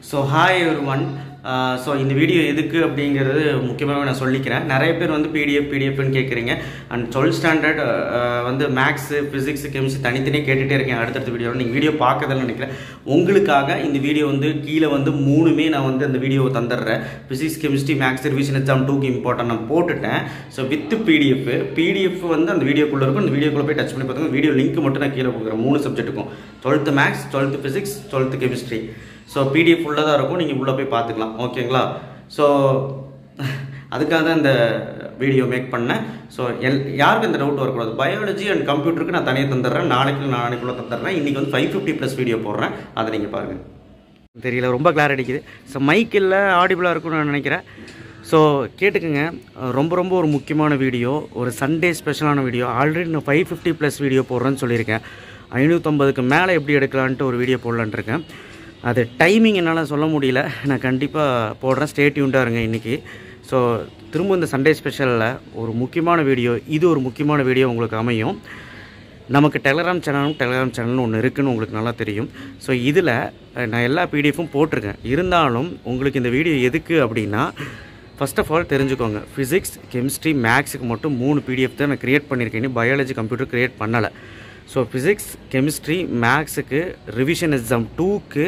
so hi ஒரு one so இந்த video எதுக்கு அப்படிங்கிறது முக்கியமாக நான் சொல்லிக்கிறேன் நிறைய பேர் வந்து பிடிஎஃப் பிடிஎஃப்னு கேட்குறீங்க அண்ட் டுவெல்த் ஸ்டாண்டர்ட் வந்து மேக்ஸு ஃபிசிக்ஸ் கெமிஸ்ட்ரி தனித்தனியாக கேட்டுகிட்டே இருக்கேன் அடுத்தடுத்த வீடியோ நீங்கள் வீடியோ பார்க்கறதுன்னு நினைக்கிறேன் உங்களுக்காக இந்த வீடியோ வந்து கீழே வந்து மூணுமே நான் வந்து அந்த வீடியோவை தந்துடுறேன் physics chemistry maths revision exam டூக்கு இம்பார்ட்டன் நான் போட்டுட்டேன் ஸோ வித் பிடிஎஃப் பிடிஎஃப் வந்து அந்த வீடியோக்குள்ளே இருக்கும் அந்த வீடியோக்குள்ளே போய் டச் பண்ணி பார்த்துங்க வீடியோ லிங்க் மட்டும் நான் கீழே கொடுக்குறேன் மூணு சப்ஜெக்ட்டுக்கும் twelfth maths twelfth physics twelfth chemistry so PDF உள்ளே தான் இருக்கும் நீங்கள் உள்ளே போய் பார்த்துக்கலாம் ஓகேங்களா ஸோ அதுக்காக தான் இந்த வீடியோ மேக் பண்ணேன் ஸோ எல் யாருக்கும் இந்த டவுட் வரக்கூடாது பயாலஜி அண்ட் கம்ப்யூட்டருக்கு நான் தனியாக தந்துடுறேன் நாளைக்கு நாளைக்குள்ளே தந்துடுறேன் இன்றைக்கி வந்து ஃபைவ் ஃபிஃப்டி ப்ளஸ் வீடியோ போடுறேன் அதை நீங்கள் பாருங்கள் தெரியல ரொம்ப கிளார் அடிக்குது ஸோ மைக் இல்லை ஆடிபிளாக இருக்கும்னு நான் நினைக்கிறேன் ஸோ கேட்டுக்கோங்க ரொம்ப ரொம்ப ஒரு முக்கியமான வீடியோ ஒரு சண்டே ஸ்பெஷலான வீடியோ ஆல்ரெடி நான் ஃபைவ் ஃபிஃப்டி ப்ளஸ் வீடியோ போடுறேன்னு சொல்லியிருக்கேன் ஐநூற்றம்பதுக்கு மேலே எப்படி எடுக்கலான்ட்டு ஒரு வீடியோ போடலான்ட்டு இருக்கேன் அது டைமிங் என்னால் சொல்ல முடியல நான் கண்டிப்பாக போடுறேன் ஸ்டே டியூண்டாக இருங்க இன்றைக்கி ஸோ திரும்ப இந்த சண்டே ஸ்பெஷலில் ஒரு முக்கியமான வீடியோ இது ஒரு முக்கியமான வீடியோ உங்களுக்கு அமையும் நமக்கு டெலகிராம் சேனலும் டெலகிராம் சேனல்னு ஒன்று இருக்குன்னு உங்களுக்கு நல்லா தெரியும் ஸோ இதில் நான் எல்லா பிடிஎஃப்பும் போட்டிருக்கேன் இருந்தாலும் உங்களுக்கு இந்த வீடியோ எதுக்கு அப்படின்னா ஃபர்ஸ்ட் ஆஃப் ஆல் தெரிஞ்சுக்கோங்க ஃபிசிக்ஸ் கெமிஸ்ட்ரி மேக்ஸுக்கு மட்டும் மூணு பிடிஎஃப் தான் நான் க்ரியேட் பண்ணியிருக்கேன் இன்னும் பயாலஜி கம்ப்யூட்டர் க்ரியேட் பண்ணலை ஸோ ஃபிசிக்ஸ் கெமிஸ்ட்ரி மேக்ஸுக்கு ரிவிஷன் எக்ஸாம் டூக்கு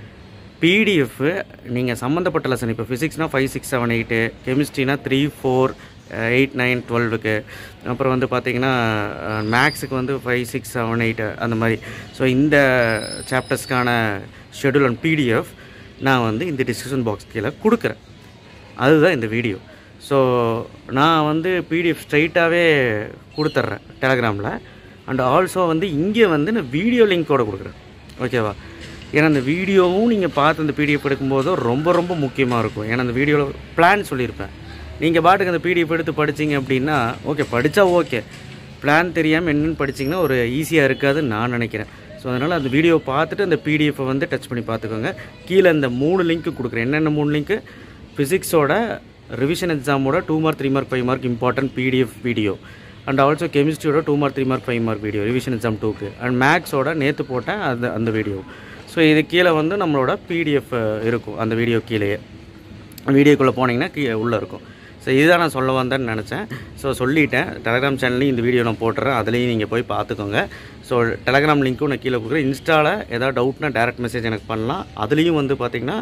பிடிஎஃப் நீங்கள் சம்மந்தப்பட்ட லெசன் இப்போ ஃபிசிக்ஸ்னால் ஃபைவ் சிக்ஸ் செவன் எயிட்டு கெமிஸ்ட்ரினா த்ரீ ஃபோர் எயிட் நைன் டுவெல்வுக்கு அப்புறம் வந்து பார்த்தீங்கன்னா மேக்ஸுக்கு வந்து ஃபைவ் சிக்ஸ் செவன் எயிட் அந்த மாதிரி ஸோ இந்த சாப்டர்ஸ்க்கான ஷெடியூல் அண்ட் பிடிஎஃப் நான் வந்து இந்த டிஸ்கிரிப்ஷன் பாக்ஸ் கீழே கொடுக்குறேன் அதுதான் இந்த வீடியோ ஸோ நான் வந்து பிடிஎஃப் ஸ்ட்ரைட்டாகவே கொடுத்துட்றேன் டெலகிராமில் அண்ட் ஆல்சோ வந்து இங்கே வந்து நான் வீடியோ லிங்க்கோட கொடுக்குறேன் ஓகேவா ஏன்னா அந்த வீடியோவும் நீங்கள் பார்த்து அந்த பிடிஎஃப் எடுக்கும்போது ரொம்ப ரொம்ப முக்கியமாக இருக்கும் ஏன்னா அந்த வீடியோவில் பிளான் சொல்லியிருப்பேன் நீங்கள் பாட்டுக்கு அந்த பிடிஎஃப் எடுத்து படிச்சிங்க அப்படின்னா ஓகே படித்தா ஓகே பிளான் தெரியாமல் என்னென்னு படிச்சிங்கன்னா ஒரு ஈஸியாக இருக்காதுன்னு நான் நினைக்கிறேன் ஸோ அதனால் அந்த வீடியோ பார்த்துட்டு அந்த பிடிஎஃப்பை வந்து டச் பண்ணி பார்த்துக்கோங்க கீழே இந்த மூணு லிங்க்கு கொடுக்குறேன் என்னென்ன மூணு லிங்க்கு ஃபிசிக்ஸோட ரிவிஷன் எக்ஸாமோட two mark three mark five mark important PDF video and also கெமிஸ்ட்ரியோட two mark three mark five mark video revision exam டூக்கு அண்ட் மேக்ஸோட நேற்று போட்டேன் அந்த அந்த வீடியோ ஸோ இது கீழே வந்து நம்மளோட பிடிஎஃப் இருக்கும் அந்த வீடியோ கீழேயே வீடியோக்குள்ளே போனீங்கன்னா கீழே உள்ளே இருக்கும் ஸோ இதுதான் நான் சொல்ல வந்தேன்னு நினச்சேன் ஸோ சொல்லிட்டேன் டெலகிராம் சேனல்லையும் இந்த வீடியோ நான் போட்டுறேன் அதுலேயும் நீங்கள் போய் பார்த்துக்கோங்க ஸோ டெலகிராம் லிங்க்கும் நான் கீழே கொடுக்குறேன் இன்ஸ்டாவில் ஏதாவது டவுட்னா டேரக்ட் மெசேஜ் எனக்கு பண்ணலாம் அதுலேயும் வந்து பார்த்திங்கன்னா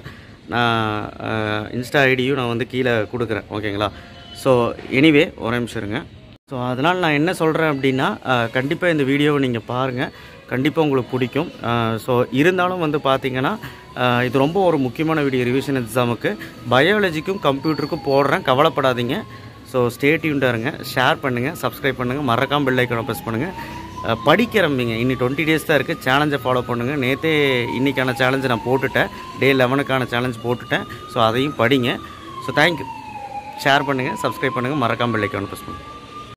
நான் இன்ஸ்டா ஐடியும் நான் வந்து கீழே கொடுக்குறேன் ஓகேங்களா ஸோ எனிவே ஒரு நிமிஷம் இருங்க ஸோ அதனால் நான் என்ன சொல்கிறேன் அப்படின்னா கண்டிப்பாக இந்த வீடியோவை நீங்கள் பாருங்கள் கண்டிப்பாக உங்களுக்கு பிடிக்கும் ஸோ இருந்தாலும் வந்து பார்த்தீங்கன்னா இது ரொம்ப ஒரு முக்கியமான வீடியோ ரிவிஷன் எக்ஸாமுக்கு பயாலஜிக்கும் கம்ப்யூட்டருக்கும் போடுறேன் கவலைப்படாதீங்க ஸோ ஸ்டேட்யூண்டாக இருங்க ஷேர் பண்ணுங்கள் சப்ஸ்கிரைப் பண்ணுங்கள் மறக்காமல் பெல் ஐக்கனை ப்ரெஸ் பண்ணுங்கள் படிக்கிறம்பிங்க இன்னி டுவெண்ட்டி டேஸ் தான் இருக்குது சேலஞ்சை ஃபாலோ பண்ணுங்கள் நேற்றே இன்றைக்கான சேலஞ்சை நான் போட்டுட்டேன் டே லெவனுக்கான சேலஞ்ச் போட்டுட்டேன் ஸோ அதையும் படிங்க ஸோ தேங்க்யூ ஷேர் பண்ணுங்கள் சப்ஸ்கிரைப் பண்ணுங்கள் மறக்காமல் பெல் ஐக்கனை ப்ரெஸ் பண்ணுங்கள்